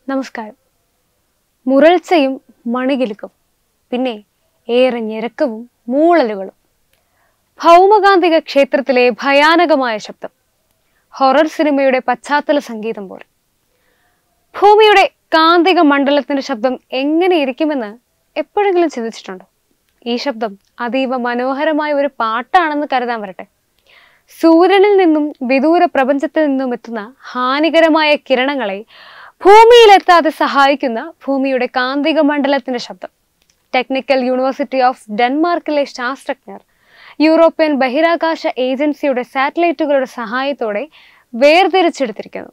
നമസ്കാരം മുരൾച്ചയും മണികിലുക്കും പിന്നെ ഏറെ ഞെരക്കവും മൂളലുകളും ഭൗമകാന്തിക ക്ഷേത്രത്തിലെ ഭയാനകമായ ശബ്ദം ഹൊറർ സിനിമയുടെ പശ്ചാത്തല സംഗീതം പോലെ ഭൂമിയുടെ കാന്തിക മണ്ഡലത്തിന്റെ ശബ്ദം എങ്ങനെ ഇരിക്കുമെന്ന് എപ്പോഴെങ്കിലും ചിന്തിച്ചിട്ടുണ്ടോ ഈ ശബ്ദം അതീവ മനോഹരമായ ഒരു പാട്ടാണെന്ന് കരുതാൻ വരട്ടെ സൂര്യനിൽ നിന്നും വിദൂര പ്രപഞ്ചത്തിൽ നിന്നും എത്തുന്ന ഹാനികരമായ കിരണങ്ങളെ ഭൂമിയിലെത്താതെ സഹായിക്കുന്ന ഭൂമിയുടെ കാന്തിക മണ്ഡലത്തിന്റെ ശബ്ദം ടെക്നിക്കൽ യൂണിവേഴ്സിറ്റി ഓഫ് ഡെൻമാർക്കിലെ ശാസ്ത്രജ്ഞർ യൂറോപ്യൻ ബഹിരാകാശ ഏജൻസിയുടെ സാറ്റലൈറ്റുകളുടെ സഹായത്തോടെ വേർതിരിച്ചെടുത്തിരിക്കുന്നു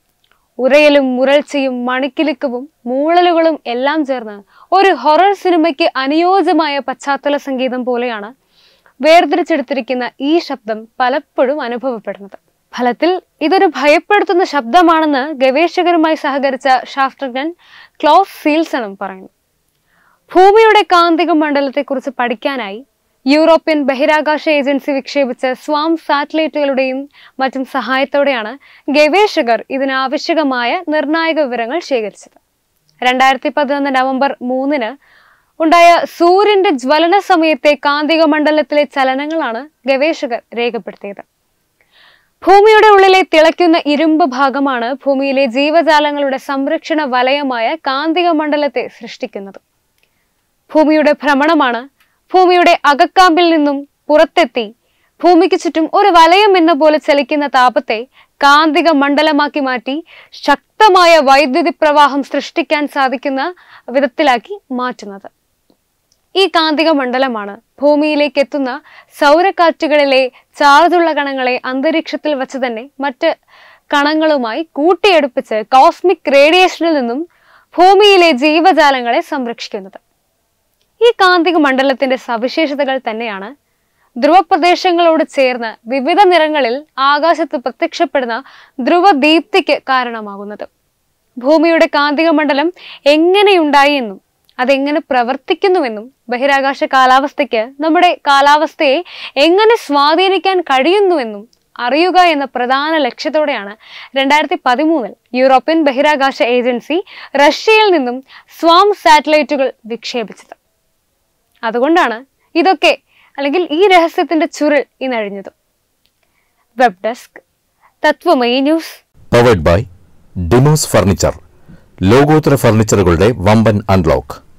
ഉരയലും മുരൾച്ചയും മണിക്കിലുക്കവും മൂളലുകളും എല്ലാം ചേർന്ന് ഒരു ഹൊറർ സിനിമയ്ക്ക് അനുയോജ്യമായ പശ്ചാത്തല സംഗീതം പോലെയാണ് വേർതിരിച്ചെടുത്തിരിക്കുന്ന ഈ ശബ്ദം പലപ്പോഴും അനുഭവപ്പെടുന്നത് ഫലത്തിൽ ഇതൊരു ഭയപ്പെടുത്തുന്ന ശബ്ദമാണെന്ന് ഗവേഷകരുമായി സഹകരിച്ച ശാസ്ത്രജ്ഞൻ ക്ലോസ് സീൽസണും പറയുന്നു ഭൂമിയുടെ കാന്തിക മണ്ഡലത്തെക്കുറിച്ച് പഠിക്കാനായി യൂറോപ്യൻ ബഹിരാകാശ ഏജൻസി വിക്ഷേപിച്ച സ്വാം സാറ്റലൈറ്റുകളുടെയും മറ്റും സഹായത്തോടെയാണ് ഗവേഷകർ ഇതിനാവശ്യകമായ നിർണായക വിവരങ്ങൾ ശേഖരിച്ചത് രണ്ടായിരത്തി പതിനൊന്ന് നവംബർ മൂന്നിന് ഉണ്ടായ സൂര്യന്റെ ജ്വലന സമയത്തെ കാന്തിക മണ്ഡലത്തിലെ ചലനങ്ങളാണ് ഗവേഷകർ രേഖപ്പെടുത്തിയത് ഭൂമിയുടെ ഉള്ളിലെ തിളയ്ക്കുന്ന ഇരുമ്പ് ഭാഗമാണ് ഭൂമിയിലെ ജീവജാലങ്ങളുടെ സംരക്ഷണ വലയമായ കാന്തിക മണ്ഡലത്തെ സൃഷ്ടിക്കുന്നത് ഭൂമിയുടെ ഭ്രമണമാണ് ഭൂമിയുടെ അകക്കാമ്പിൽ നിന്നും പുറത്തെത്തി ഭൂമിക്ക് ചുറ്റും ഒരു വലയം എന്ന പോലെ ചലിക്കുന്ന താപത്തെ കാന്തിക മണ്ഡലമാക്കി മാറ്റി ശക്തമായ വൈദ്യുതി പ്രവാഹം സൃഷ്ടിക്കാൻ സാധിക്കുന്ന വിധത്തിലാക്കി മാറ്റുന്നത് ഈ കാന്തിക മണ്ഡലമാണ് ഭൂമിയിലേക്ക് എത്തുന്ന സൗരക്കാറ്റുകളിലെ ചാർജുള്ള കണങ്ങളെ അന്തരീക്ഷത്തിൽ വച്ച് തന്നെ മറ്റ് കണങ്ങളുമായി കൂട്ടിയെടുപ്പിച്ച് കോസ്മിക് റേഡിയേഷനിൽ നിന്നും ഭൂമിയിലെ ജീവജാലങ്ങളെ സംരക്ഷിക്കുന്നത് ഈ കാന്തിക മണ്ഡലത്തിന്റെ സവിശേഷതകൾ തന്നെയാണ് ധ്രുവപ്രദേശങ്ങളോട് ചേർന്ന് വിവിധ നിറങ്ങളിൽ ആകാശത്ത് പ്രത്യക്ഷപ്പെടുന്ന ധ്രുവദീപ്തിക്ക് കാരണമാകുന്നത് ഭൂമിയുടെ കാന്തിക മണ്ഡലം എങ്ങനെയുണ്ടായി എന്നും അതെങ്ങനെ പ്രവർത്തിക്കുന്നുവെന്നും ബഹിരാകാശ കാലാവസ്ഥയ്ക്ക് നമ്മുടെ കാലാവസ്ഥയെ എങ്ങനെ സ്വാധീനിക്കാൻ കഴിയുന്നുവെന്നും അറിയുക എന്ന പ്രധാന ലക്ഷ്യത്തോടെയാണ് രണ്ടായിരത്തി പതിമൂന്നിൽ യൂറോപ്യൻ ബഹിരാകാശ ഏജൻസി റഷ്യയിൽ നിന്നും സ്വാം സാറ്റലൈറ്റുകൾ വിക്ഷേപിച്ചത് അതുകൊണ്ടാണ് ഇതൊക്കെ അല്ലെങ്കിൽ ഈ രഹസ്യത്തിന്റെ ചുരുൾ ഇന്നഴിഞ്ഞതും web desk Tatwamayi news powered by Demos furniture ലോകോത്തര ഫർണിച്ചറുകളുടെ വമ്പൻ അൺലോക്ക്